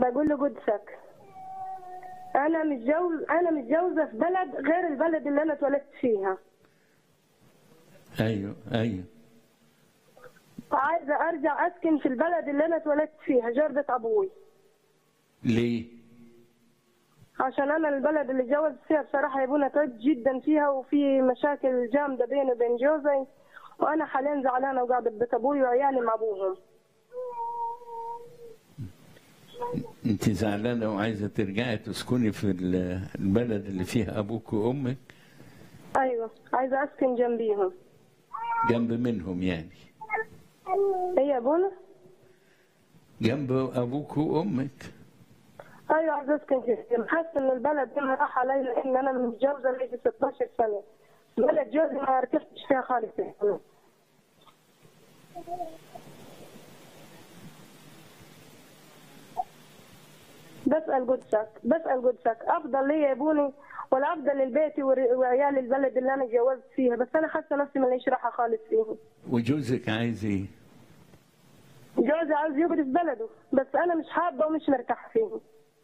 بقول له قدسك انا متجوز انا متجوزه في بلد غير البلد اللي انا اتولدت فيها ايوه ايوه وعايزه ارجع اسكن في البلد اللي انا اتولدت فيها جردة ابوي ليه عشان انا البلد اللي اتجوزت فيها بصراحه يا ابونا تعبت جدا فيها وفي مشاكل جامده بيني وبين جوزي وانا حاليا زعلانه وقاعده ببيت ابوي وعيالي مع ابوهم انت زعلانه وعايزه ترجعي تسكني في ال- البلد اللي فيها ابوك وامك ايوه عايزه اسكن جنبيهم جنب منهم يعني ايه يا ابونا جنب ابوك وامك ايوه عايزه اسكن جنبيهم حاسه ان البلد دي راح علي لان انا متجوزه لي 16 سنه بلد جوزي ما ارتحتش فيها خالص يا أبونا. بسأل قدسك بسأل قدسك أفضل لي يا ابوني ولا أفضل لبيتي ور- وعيال البلد اللي أنا اتجوزت فيها بس أنا حاسة نفسي ماليش راحة خالص فيهم وجوزك عايز ايه جوزي عاوز يقعد في بلده بس أنا مش حابة ومش مرتاحة فيه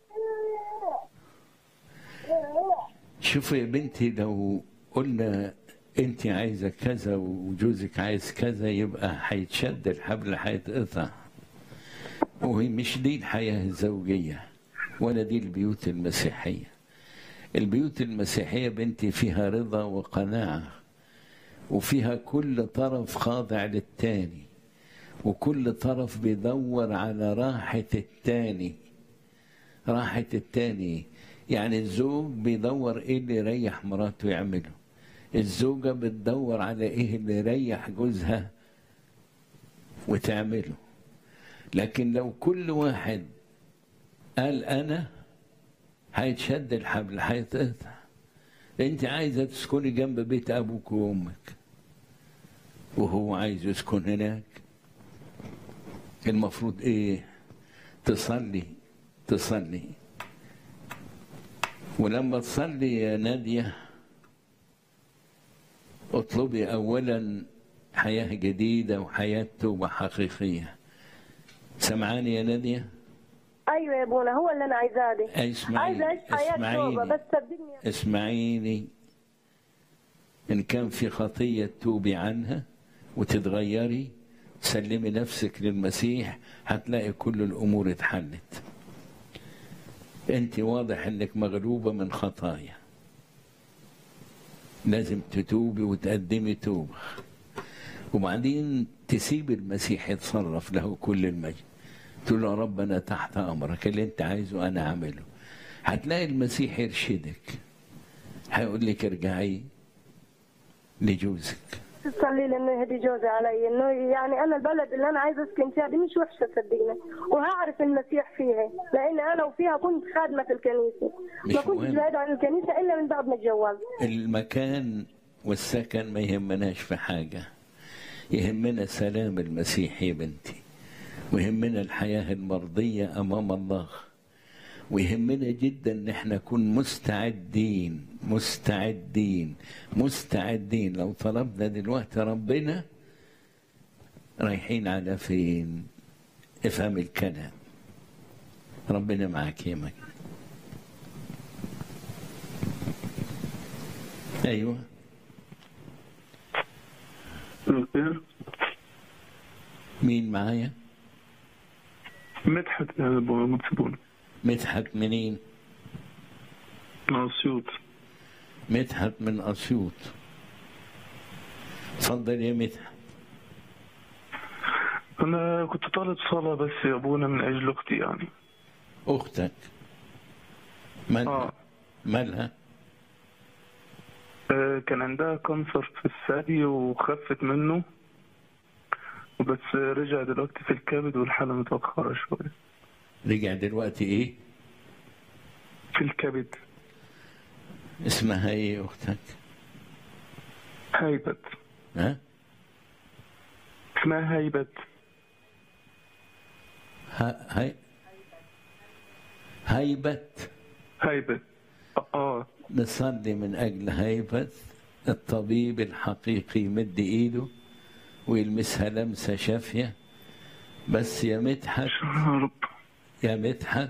شوفي يا بنتي لو قلنا انت عايزه كذا وجوزك عايز كذا يبقى هيتشد الحبل هيتقطع وهي مش دي الحياه الزوجيه ولا دي البيوت المسيحيه البيوت المسيحيه بنتي فيها رضا وقناعه وفيها كل طرف خاضع للتاني وكل طرف بيدور على راحه التاني راحة التاني يعني الزوج بيدور ايه اللي يريح مراته يعمله الزوجة بتدور على ايه اللي يريح جوزها وتعمله لكن لو كل واحد قال انا هيتشد الحبل هيتقطع انت عايزة تسكني جنب بيت ابوك وامك وهو عايز يسكن هناك المفروض ايه تصلي تصلي ولما تصلي يا نادية اطلبي أولا حياة جديدة وحياة توبة حقيقية سمعاني يا نادية أيوة يا ابونا هو اللي أنا عايزاه دي اسمعيني عايزة أعيش حياة توبة اسمعيني بس صدقني اسمعيني إن كان في خطية توبي عنها وتتغيري سلمي نفسك للمسيح هتلاقي كل الأمور اتحلت أنت واضح إنك مغلوبة من خطايا لازم تتوبي وتقدمي توبة وبعدين تسيب المسيح يتصرف له كل المجد تقول له يا رب أنا تحت أمرك اللي أنت عايزه أنا أعمله هتلاقي المسيح يرشدك هيقول لك ارجعي لجوزك تصلي لي انه يهدي جوزي علي انه يعني انا البلد اللي انا عايزه اسكن فيها دي مش وحشه صدقني وهعرف المسيح فيها لان انا وفيها كنت خادمه في الكنيسه مش ما كنتش مهم. بعيد عن الكنيسه الا من بعد ما اتجوزت المكان والسكن ما يهمناش في حاجة يهمنا سلام المسيح يا بنتي ويهمنا الحياة المرضية أمام الله ويهمنا جدا ان احنا نكون مستعدين مستعدين مستعدين لو طلبنا دلوقتي ربنا رايحين على فين افهم الكلام ربنا معاك يا مجد ايوه الخير مين معايا مدحت يا ابو مكتبون مدحت منين من اسيوط مدحت من اسيوط اتفضل يا مدحت انا كنت طالب صلاة بس يا ابونا من اجل اختي يعني اختك مالها اه مالها آه، كان عندها كانسر في الثدي وخفت منه وبس رجع دلوقتي في الكبد والحالة متأخرة شوية رجع دلوقتي ايه في الكبد اسمها ايه اختك هيبت ها اسمها هيبت ه- هي هيبت هيبت اه نصلي من اجل هيبة الطبيب الحقيقي يمد ايده ويلمسها لمسة شافية بس يا مدحت يا رب يا مدحت